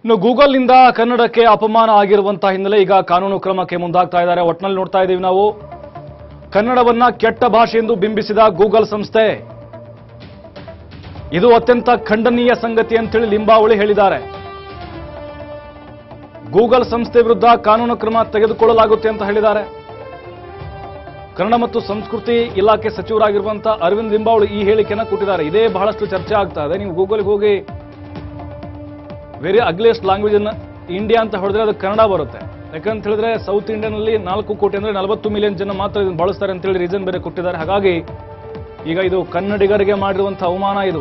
ಇನ್ನು ಗೂಗಲ್ನಿಂದ ಕನ್ನಡಕ್ಕೆ ಅಪಮಾನ ಆಗಿರುವಂತಹ ಹಿನ್ನೆಲೆ ಈಗ ಕಾನೂನು ಕ್ರಮಕ್ಕೆ ಮುಂದಾಗ್ತಾ ಇದ್ದಾರೆ ಒಟ್ನಲ್ಲಿ ನೋಡ್ತಾ ಇದ್ದೀವಿ ನಾವು ಕನ್ನಡವನ್ನ ಕೆಟ್ಟ ಭಾಷೆ ಎಂದು ಬಿಂಬಿಸಿದ ಗೂಗಲ್ ಸಂಸ್ಥೆ ಇದು ಅತ್ಯಂತ ಖಂಡನೀಯ ಸಂಗತಿ ಅಂತೇಳಿ ಲಿಂಬಾವಳಿ ಹೇಳಿದ್ದಾರೆ ಗೂಗಲ್ ಸಂಸ್ಥೆ ವಿರುದ್ಧ ಕಾನೂನು ಕ್ರಮ ತೆಗೆದುಕೊಳ್ಳಲಾಗುತ್ತೆ ಅಂತ ಹೇಳಿದ್ದಾರೆ ಕನ್ನಡ ಮತ್ತು ಸಂಸ್ಕೃತಿ ಇಲಾಖೆ ಸಚಿವರಾಗಿರುವಂತಹ ಅರವಿಂದ್ ಲಿಂಬಾವಳಿ ಈ ಹೇಳಿಕೆಯನ್ನ ಕೊಟ್ಟಿದ್ದಾರೆ ಇದೇ ಬಹಳಷ್ಟು ಚರ್ಚೆ ಆಗ್ತಾ ಇದೆ ನೀವು ಗೂಗಲ್ಗೆ ಹೋಗಿ ವೆರಿ ಅಗ್ಲಿಯಸ್ಟ್ ಲ್ಯಾಂಗ್ವೇಜ್ ಅನ್ನ ಇಂಡಿಯಾ ಅಂತ ಹೊಡೆದ್ರೆ ಅದು ಕನ್ನಡ ಬರುತ್ತೆ ಯಾಕಂತ ಹೇಳಿದ್ರೆ ಸೌತ್ ಇಂಡಿಯನ್ ಅಲ್ಲಿ ನಾಲ್ಕು ಕೋಟಿ ಅಂದ್ರೆ ನಲವತ್ತು ಮಿಲಿಯನ್ ಜನ ಮಾತ್ರ ಇದನ್ನು ಬಳಸ್ತಾರೆ ಅಂತ ಹೇಳಿ ರೀಸನ್ ಬೇರೆ ಕೊಟ್ಟಿದ್ದಾರೆ ಹಾಗಾಗಿ ಈಗ ಇದು ಕನ್ನಡಿಗರಿಗೆ ಮಾಡಿರುವಂತಹ ಅವಮಾನ ಇದು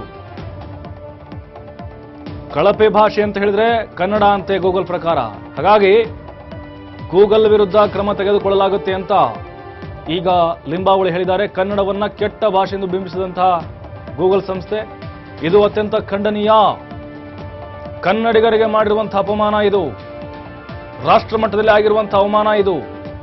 ಕಳಪೆ ಭಾಷೆ ಅಂತ ಹೇಳಿದ್ರೆ ಕನ್ನಡ ಅಂತೆ ಗೂಗಲ್ ಪ್ರಕಾರ ಹಾಗಾಗಿ ಗೂಗಲ್ ವಿರುದ್ಧ ಕ್ರಮ ತೆಗೆದುಕೊಳ್ಳಲಾಗುತ್ತೆ ಅಂತ ಈಗ ಲಿಂಬಾವಳಿ ಹೇಳಿದ್ದಾರೆ ಕನ್ನಡವನ್ನ ಕೆಟ್ಟ ಭಾಷೆ ಎಂದು ಬಿಂಬಿಸಿದಂತಹ ಗೂಗಲ್ ಸಂಸ್ಥೆ ಇದು ಅತ್ಯಂತ ಖಂಡನೀಯ ಕನ್ನಡಿಗರಿಗೆ ಮಾಡಿರುವಂತಹ ಅಪಮಾನ ಇದು ರಾಷ್ಟ್ರ ಮಟ್ಟದಲ್ಲಿ ಆಗಿರುವಂತಹ ಅವಮಾನ ಇದು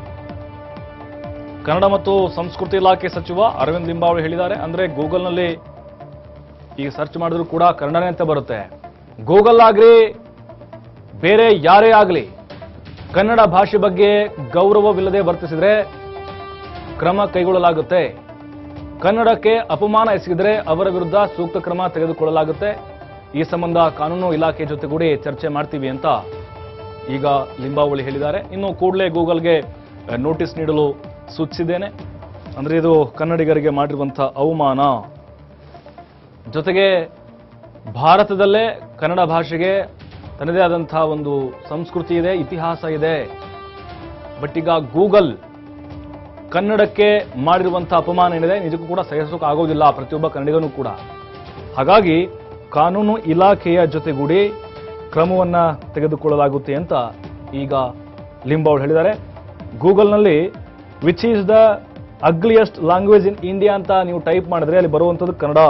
ಕನ್ನಡ ಮತ್ತು ಸಂಸ್ಕೃತಿ ಇಲಾಖೆ ಸಚಿವ ಅರವಿಂದ್ ಲಿಂಬಾವಳಿ ಹೇಳಿದ್ದಾರೆ ಅಂದ್ರೆ ಗೂಗಲ್ನಲ್ಲಿ ಈಗ ಸರ್ಚ್ ಮಾಡಿದ್ರು ಕೂಡ ಕನ್ನಡನೇ ಅಂತ ಬರುತ್ತೆ ಗೂಗಲ್ ಆಗ್ಲಿ ಬೇರೆ ಯಾರೇ ಆಗಲಿ ಕನ್ನಡ ಭಾಷೆ ಬಗ್ಗೆ ಗೌರವವಿಲ್ಲದೆ ವರ್ತಿಸಿದ್ರೆ ಕ್ರಮ ಕೈಗೊಳ್ಳಲಾಗುತ್ತೆ ಕನ್ನಡಕ್ಕೆ ಅಪಮಾನ ಎಸಗಿದರೆ ಅವರ ವಿರುದ್ಧ ಸೂಕ್ತ ಕ್ರಮ ತೆಗೆದುಕೊಳ್ಳಲಾಗುತ್ತೆ ಈ ಸಂಬಂಧ ಕಾನೂನು ಇಲಾಖೆ ಜೊತೆಗೂಡಿ ಚರ್ಚೆ ಮಾಡ್ತೀವಿ ಅಂತ ಈಗ ಲಿಂಬಾವಳಿ ಹೇಳಿದ್ದಾರೆ ಇನ್ನು ಕೂಡಲೇ ಗೂಗಲ್ಗೆ ಅಹ್, ನೋಟಿಸ್ ನೀಡಲು ಸೂಚಿಸಿದ್ದೇನೆ ಅಂದ್ರೆ ಇದು ಕನ್ನಡಿಗರಿಗೆ ಮಾಡಿರುವಂತಹ ಅವಮಾನ ಜೊತೆಗೆ ಭಾರತದಲ್ಲೇ ಕನ್ನಡ ಭಾಷೆಗೆ ತನ್ನದೇ ಆದಂತಹ ಒಂದು ಸಂಸ್ಕೃತಿ ಇದೆ ಇತಿಹಾಸ ಇದೆ ಬಟ್ ಈಗ ಗೂಗಲ್ ಕನ್ನಡಕ್ಕೆ ಮಾಡಿರುವಂತಹ ಅಪಮಾನ ಏನಿದೆ ನಿಜಕ್ಕೂ ಕೂಡ ಸಹಿಸೋಕೆ ಆಗೋದಿಲ್ಲ ಪ್ರತಿಯೊಬ್ಬ ಕನ್ನಡಿಗನೂ ಕೂಡ ಹಾಗಾಗಿ ಕಾನೂನು ಇಲಾಖೆಯ ಜೊತೆಗೂಡಿ ಕ್ರಮವನ್ನ ತೆಗೆದುಕೊಳ್ಳಲಾಗುತ್ತೆ ಅಂತ ಈಗ ಲಿಂಬಾವಳಿ ಹೇಳಿದ್ದಾರೆ ಗೂಗಲ್ನಲ್ಲಿ which is the ugliest language in India ಅಂತ ನೀವು ಟೈಪ್ ಮಾಡಿದ್ರೆ ಅಲ್ಲಿ ಬರುವಂಥದ್ದು Kannada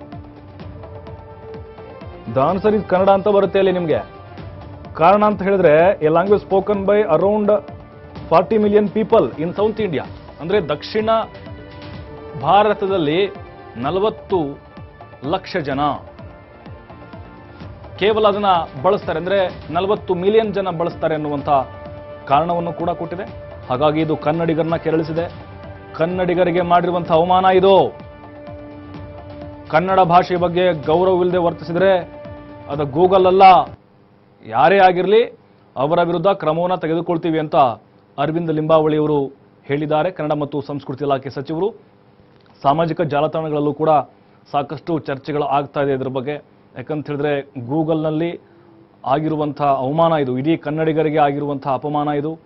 the answer is Kannada ಅಂತ ಬರುತ್ತೆ ಅಲ್ಲಿ ನಿಮಗೆ ಕಾರಣ ಅಂತ ಹೇಳಿದ್ರೆ a language spoken by around forty million people in south India ಅಂದ್ರೆ ದಕ್ಷಿಣ ಭಾರತದಲ್ಲಿ ನಲವತ್ತು ಲಕ್ಷ ಜನ ಕೇವಲ ಅದನ್ನ ಬಳಸ್ತಾರೆ ಅಂದ್ರೆ ನಲವತ್ತು ಮಿಲಿಯನ್ ಜನ ಬಳಸ್ತಾರೆ ಅನ್ನುವಂಥ ಕಾರಣವನ್ನು ಕೂಡ ಕೊಟ್ಟಿದೆ ಹಾಗಾಗಿ ಇದು ಕನ್ನಡಿಗರನ್ನ ಕೆರಳಿಸಿದೆ ಕನ್ನಡಿಗರಿಗೆ ಮಾಡಿರುವಂತಹ ಅವಮಾನ ಇದು ಕನ್ನಡ ಭಾಷೆ ಬಗ್ಗೆ ಗೌರವವಿಲ್ಲದೆ ವರ್ತಿಸಿದರೆ ಅದು ಗೂಗಲ್ ಅಲ್ಲ ಯಾರೇ ಆಗಿರಲಿ ಅವರ ವಿರುದ್ಧ ಕ್ರಮವನ್ನು ತೆಗೆದುಕೊಳ್ತೀವಿ ಅಂತ ಅರವಿಂದ್ ಲಿಂಬಾವಳಿ ಅವರು ಹೇಳಿದ್ದಾರೆ ಕನ್ನಡ ಮತ್ತು ಸಂಸ್ಕೃತಿ ಇಲಾಖೆ ಸಚಿವರು ಸಾಮಾಜಿಕ ಜಾಲತಾಣಗಳಲ್ಲೂ ಕೂಡ ಸಾಕಷ್ಟು ಚರ್ಚೆಗಳು ಆಗ್ತಾ ಇದೆ ಇದ್ರ ಬಗ್ಗೆ ಯಾಕಂತ ಹೇಳಿದ್ರೆ ಗೂಗಲ್ನಲ್ಲಿ ಆಗಿರುವಂತಹ ಅವಮಾನ ಇದು ಇಡೀ ಕನ್ನಡಿಗರಿಗೆ ಆಗಿರುವಂತಹ ಅಪಮಾನ ಇದು